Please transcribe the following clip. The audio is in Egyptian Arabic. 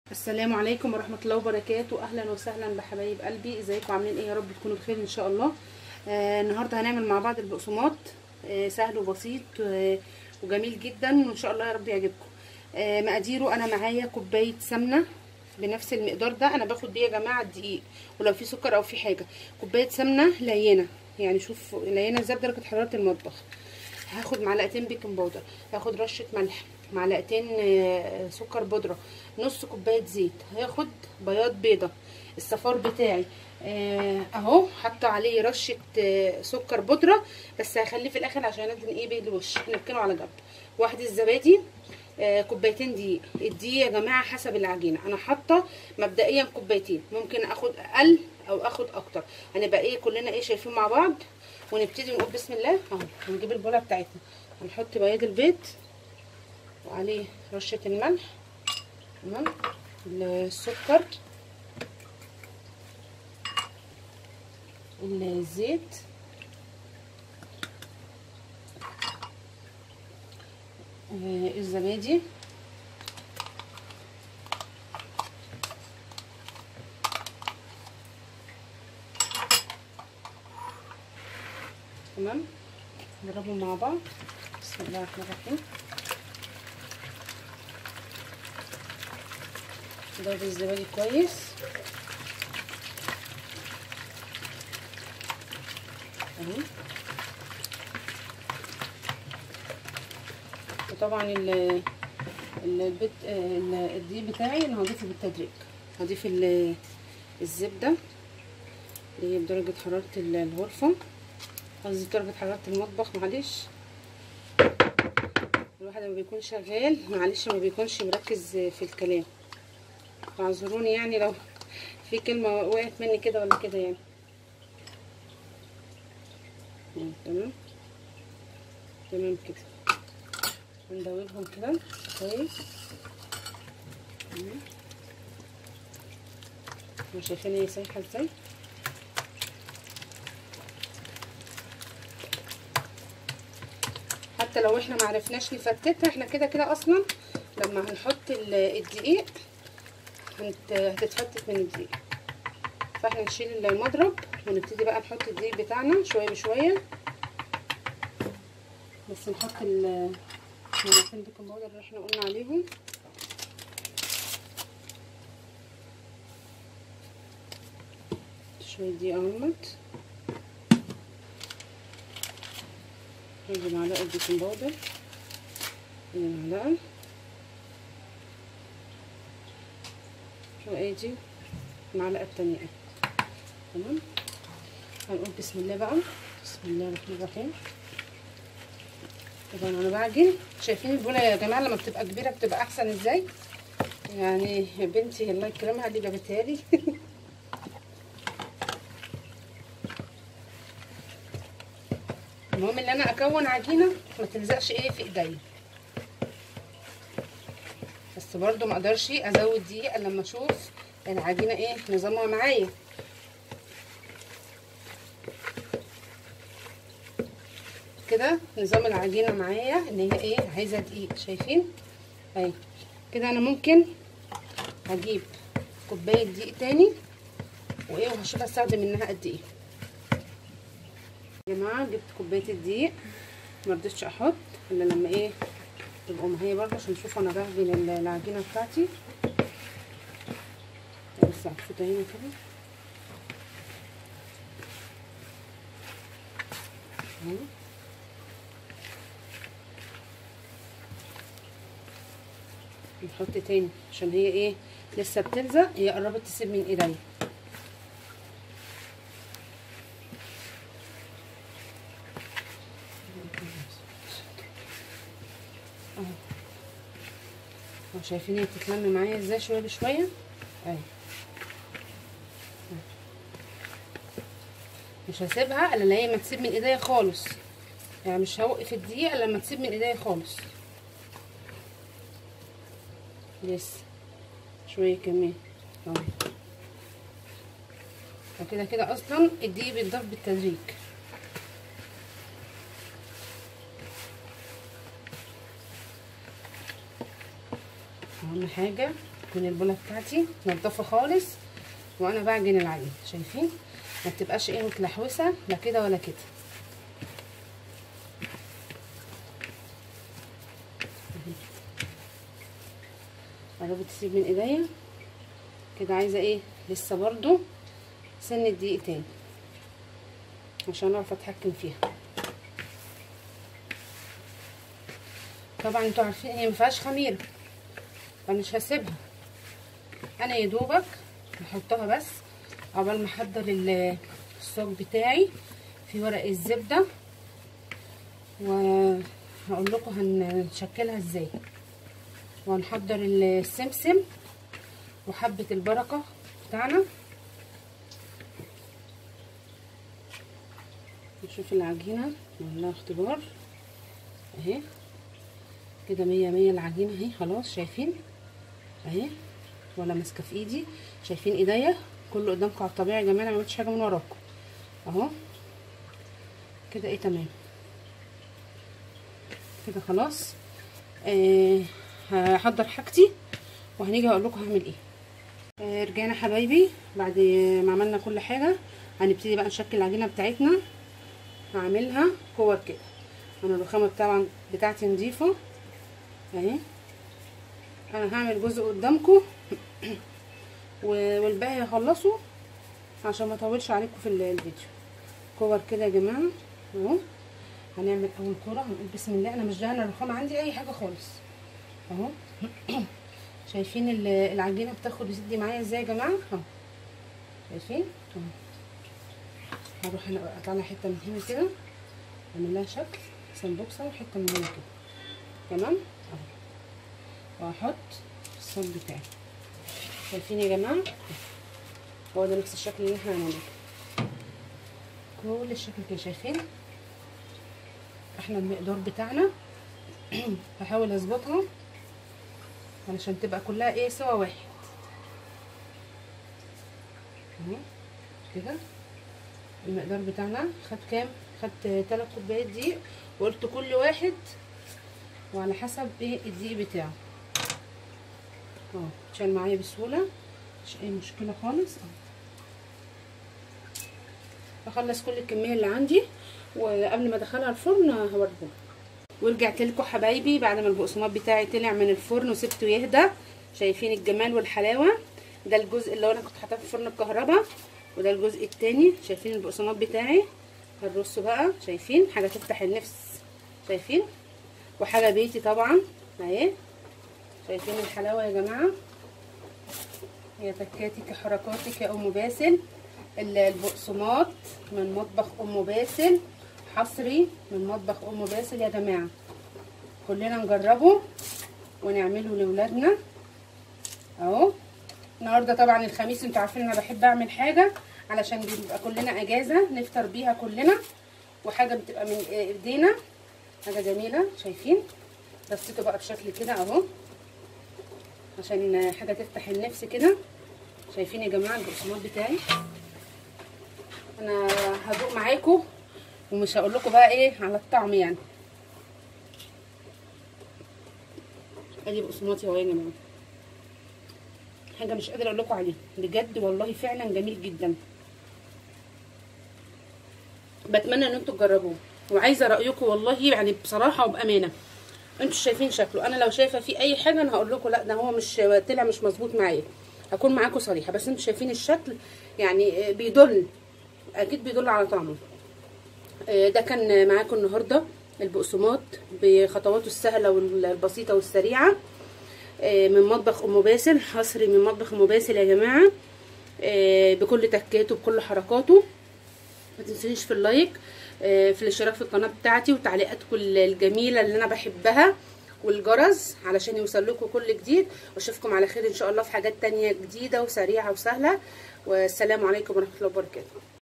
السلام عليكم ورحمة الله وبركاته أهلا وسهلا بحبايب قلبي ازيكم عاملين ايه يا رب تكونوا بخير ان شاء الله آه النهاردة هنعمل مع بعض البقسماط آه سهل وبسيط آه وجميل جدا وان شاء الله يا رب يعجبكم آه مقاديره انا معايا كوباية سمنة بنفس المقدار ده انا باخد بيه يا جماعة الدقيق ولو في سكر او في حاجة كوباية سمنة لينة يعني شوف لينة ازاي بدرجة حرارة المطبخ هاخد معلقتين بيكنج باودر هاخد رشة ملح معلقتين سكر بودرة نص كوباية زيت هاخد بياض بيضة الصفار بتاعي اهو حاطه عليه رشة سكر بودرة بس هخليه في الاخر عشان ادهن ايه بيه الوش نركنه على جنب واحدة الزبادي كوبايتين دقيق الدقيق يا جماعة حسب العجينة انا حاطة مبدئيا كوبايتين ممكن اخد اقل او اخد اكتر هنبقى ايه كلنا ايه شايفين مع بعض ونبتدي نقول بسم الله اهو هنجيب البوله بتاعتنا هنحط بياض البيض وعليه رشه الملح تمام السكر الزيت آه الزبادي تمام نضربهم مع بعض بسم الله الرحمن الرحيم نضرب الزبادي كويس اهو وطبعا ال البيت الدقيق بتاعي انا هضيفه بالتدريج هضيف الزبده اللي هي بدرجه حراره الغرفه قصدي درجة حرارة المطبخ معلش الواحد لما بيكون شغال معلش ما بيكونش مركز في الكلام فاعذروني يعني لو في كلمة وقعت مني كده ولا كده يعني تمام تمام كده هندوبهم كده كويس شايفين هي سايحة ازاي حتى لو احنا معرفناش نفتتها احنا كده كده اصلا لما هنحط الدقيق هتتفتت من الدقيق فاحنا نشيل المضرب ونبتدي بقى نحط الدقيق بتاعنا شويه بشويه بس نحط المعلقتين بيكنج باودر اللي احنا قلنا عليهم شويه دقيق اهمت هذه معلقة بيكنج باودر هي معلقة وادي المعلقة التانية تمام هنقول بسم الله بقى بسم الله الرحمن الرحيم طبعا انا بعجن شايفين البوله يا جماعه لما بتبقى كبيره بتبقى احسن ازاي يعني يا بنتي الله يكرمها اللي جابتها لي المهم ان انا اكون عجينه ما تلزقش ايه في ايديا بس برضو ما اقدرش ازود دقيق لما اشوف العجينه ايه نظامها معايا كده نظام العجينه معايا ان هي ايه عايزه دقيق شايفين اهي كده انا ممكن هجيب كوبايه دقيق تاني وايه وهشوف استخدم منها قد ايه يا جماعه جبت كوبايه الدقيق ما رضيتش احط الا لما ايه تبقوا معايا برضه عشان تشوفوا انا بعجن العجينه بتاعتي بس هحطها هنا كده اهو نحط تاني عشان هي ايه لسه بتلزق هي قربت تسيب من ايديا اهو شايفين هي بتتلم معايا ازاي شويه بشويه اهي مش هسيبها الا هي ما تسيب من ايديا خالص يعني مش هوقف الدقيقه الا لما تسيب من ايديا خالص لسه شويه كمان اهو وكده كده اصلا الدقيق بيتضاف بالتدريج اهم حاجه من البوله بتاعتي نضفه خالص وانا بعجن العجين شايفين ما بتبقاش ايه متلحوسه لا كده ولا كده قربت تسيب من ايديا كده عايزه ايه لسه برضو سن دقيقتين عشان اعرف اتحكم فيها طبعا انتوا عارفين هي مفيهاش خميره فمش هسيبها انا يا دوبك هحطها بس عقبال ما احضر الصاج بتاعي في ورق الزبده وهقول لكم هنشكلها ازاي وهنحضر السمسم وحبه البركه بتاعنا نشوف العجينه نعملها اختبار اهي كده مية مية العجينه اهي خلاص شايفين اهي ولا ماسكه في ايدي شايفين ايديا كله قدامكم على الطبيعي يا جماعه ما عملتش حاجه من وراكم اهو كده ايه تمام كده خلاص آه هحضر حاجتي وهنيجي هقول لكم هعمل ايه آه رجعنا حبايبي بعد ما عملنا كل حاجه هنبتدي بقى نشكل العجينه بتاعتنا هعملها كور كده انا الرخامه طبعا بتاعتي نضيفه اهي انا هعمل جزء قدامكم والباقي هخلصه عشان ما اطولش عليكم في الفيديو كور كده يا جماعه اهو هنعمل اول كوره هنقول بسم الله انا مش دهنه الرخامه عندي اي حاجه خالص اهو شايفين العجينه بتاخد وتدي معايا ازاي يا جماعه اهو شايفين اهو هروح انا اطلع حته من هنا كده اعمل لها شكل سمبوكسه وحته من هنا كده تمام اهو واحط الصوص بتاعي شايفين يا جماعه هو ده نفس الشكل اللي احنا هنعمله كل الشكل كده شايفين احنا المقدار بتاعنا هحاول اظبطها علشان تبقى كلها ايه سوا واحد اهو كده المقدار بتاعنا خد كام خد 3 كوبايات دقيق وقلت كل واحد وعلى حسب ايه الدقيق بتاعه اهو اتشال معايا بسهوله مش اي مشكله خالص اهو بخلص كل الكميه اللي عندي وقبل ما ادخلها الفرن هوريكم ورجعت لكم حبايبي بعد ما البقسماط بتاعي طلع من الفرن وسبته يهدى شايفين الجمال والحلاوه ده الجزء اللي انا كنت حاطاه في فرن الكهرباء وده الجزء التاني شايفين البقسماط بتاعي هنرصه بقى شايفين حاجه تفتح النفس شايفين وحاجه بيتي طبعا اهي شايفين الحلاوه يا جماعه هي تكاتك حركاتك يا ام باسل البقسماط من مطبخ ام باسل حصري من مطبخ ام باسل يا جماعه كلنا نجربه ونعمله لاولادنا اهو النهارده طبعا الخميس انتوا عارفين انا بحب اعمل حاجه علشان بيبقى كلنا اجازه نفطر بيها كلنا وحاجه بتبقى من ايدينا حاجه جميله شايفين رصيته بقى بشكل كده اهو عشان حاجه تفتح النفس كده شايفين يا جماعه البقسماط بتاعي انا هدوق معاكم ومش هقول لكم بقى ايه على الطعم يعني ادي بقسماطي اهو يا جماعه حاجه مش قادره اقول لكم عليها بجد والله فعلا جميل جدا بتمنى ان انتوا تجربوه وعايزه رايكم والله يعني بصراحه وبامانه انتوا شايفين شكله انا لو شايفه فيه اي حاجه انا هقول لكم لا ده هو مش طلع مش مظبوط معايا هكون معاكم صريحه بس انتوا شايفين الشكل يعني بيدل اكيد بيدل على طعمه ده كان معاكم النهارده البقسماط بخطواته السهله والبسيطه والسريعه من مطبخ ام باسل حصري من مطبخ ام باسل يا جماعه بكل تكاته بكل حركاته ما تنسونيش في اللايك في الاشتراك في القناه بتاعتي وتعليقاتكم الجميله اللي انا بحبها والجرس علشان يوصل لكم كل جديد واشوفكم على خير ان شاء الله في حاجات تانية جديده وسريعه وسهله والسلام عليكم ورحمه الله وبركاته